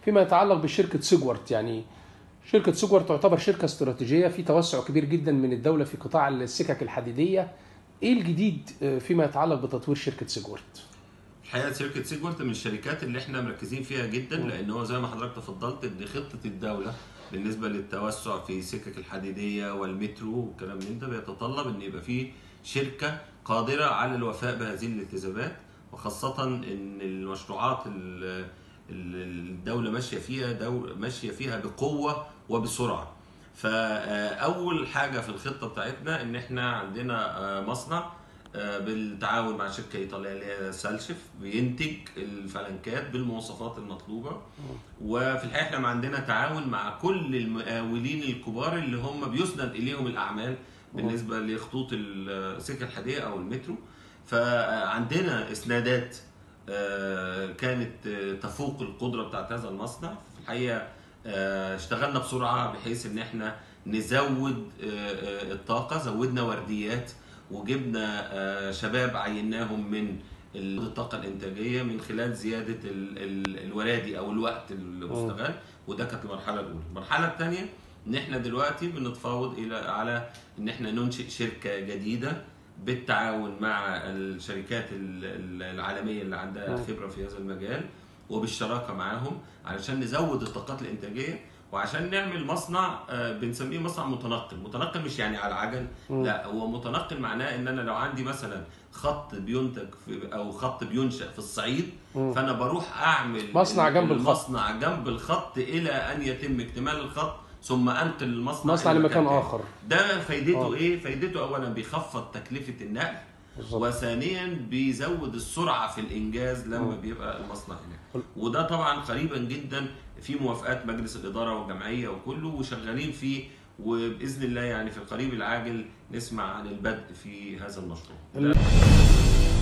فيما يتعلق بشركه سيجورت يعني شركه سيجورت تعتبر شركه استراتيجيه في توسع كبير جدا من الدوله في قطاع السكك الحديديه ايه الجديد آه، فيما يتعلق بتطوير شركه سيجورت الحقيقه شركه سيجورت من الشركات اللي احنا مركزين فيها جدا لان هو زي ما حضرتك تفضلت ان خطه الدوله بالنسبه للتوسع في السكك الحديديه والمترو والكلام من ده بيتطلب ان يبقى في شركه قادره على الوفاء بهذه الالتزامات وخاصه ان المشروعات ال- ال- الدوله ماشيه فيها دو ماشيه فيها بقوه وبسرعه فاول حاجه في الخطه بتاعتنا ان احنا عندنا آه، مصنع آه، بالتعاون مع شركه ايطاليه اللي هي سالشف بينتج الفلنكات بالمواصفات المطلوبه وفي الحقيقه احنا ما عندنا تعاون مع كل المقاولين الكبار اللي هم بيسند اليهم الاعمال بالنسبه لخطوط السكه الحديديه او المترو فعندنا اسنادات آه، كانت آه، تفوق القدره بتاعت هذا المصنع في الحقيقه آه، اشتغلنا بسرعه بحيث ان احنا نزود آه، آه، الطاقه زودنا ورديات وجبنا آه، شباب عيناهم من الطاقه الانتاجيه من خلال زياده ال- ال- الورادي او الوقت المستغل وده كانت المرحله الاولى المرحله الثانيه ان احنا دلوقتي بنتفاوض الى على ان احنا ننشئ شركه جديده بالتعاون مع الشركات ال- ال- العالميه اللي عندها خبره في هذا المجال وبالشراكه معاهم علشان نزود الطاقات الانتاجيه وعشان نعمل مصنع آه، بنسميه مصنع متنقل متنقل مش يعني على عجل لا هو متنقل معناه ان انا لو عندي مثلا خط بينتج في او خط بينشا في الصعيد فانا بروح اعمل مصنع جنب الخط. المصنع جنب الخط الى ان يتم اكتمال الخط ثم انقل المصنع مصنع إلى لمكان تاني. آخر. ده فايدته آه. ايه فايدته اولا بيخفض تكلفه النقل بالظبط. وثانيا بيزود السرعه في الانجاز لما بيبقى المصنع هناك وده طبعا قريبا جدا في موافقات مجلس الاداره والجمعيه وكله وشغالين فيه وباذن الله يعني في القريب العاجل نسمع عن البدء في هذا المشروع ده